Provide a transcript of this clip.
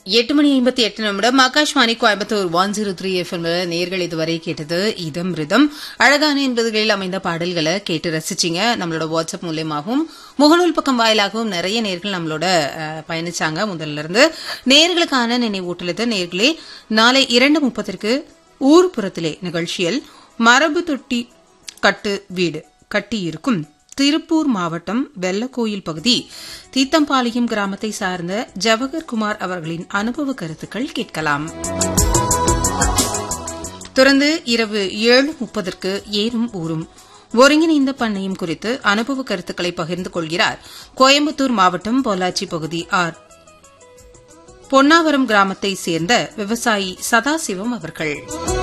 எட்டு மணி ஐம்பத்தி எட்டு நிமிடம் Akashvani Coimbatore one zero three FM நேர்கள் இதுவரை கேட்டது இதம் ரிதம் அழகான என்பதுகளில் அமைந்த பாடல்களை கேட்டு ரசிச்சிங்க நம்மளோட வாட்ஸ்அப் மூலியமாகவும் முகநூல் பக்கம் வாயிலாகவும் நிறைய நேர்கள் நம்மளோட அஹ், பயணிச்சாங்க முதல்ல இருந்து நேர்களுக்கான நினைவூட்டலுது நேர்களே நாளை இரண்டு முப்பதற்கு ஊர்புறத்திலே நிகழ்ச்சியில் மரபு தொட்டி கட்டு வீடு கட்டியிருக்கும் திருப்பூர் மாவட்டம் வெள்ளக்கோயில் பகுதி தீத்தம்பாளையம் கிராமத்தை சார்ந்த ஜவஹர் குமார் அவர்களின் அனுபவ கருத்துக்கள் கேட்கலாம் தொடர்ந்து இரவு ஏழு முப்பதற்கு ஏறும் ஊரும் ஒருங்கிணைந்த பண்ணையம் குறித்து அனுபவ கருத்துக்களை பகிர்ந்து கொள்கிறார் கோயம்புத்தூர் மாவட்டம் பொள்ளாச்சி பகுதி ஆர் பொன்னாவரம் கிராமத்தை சேர்ந்த விவசாயி சதாசிவம் அவர்கள்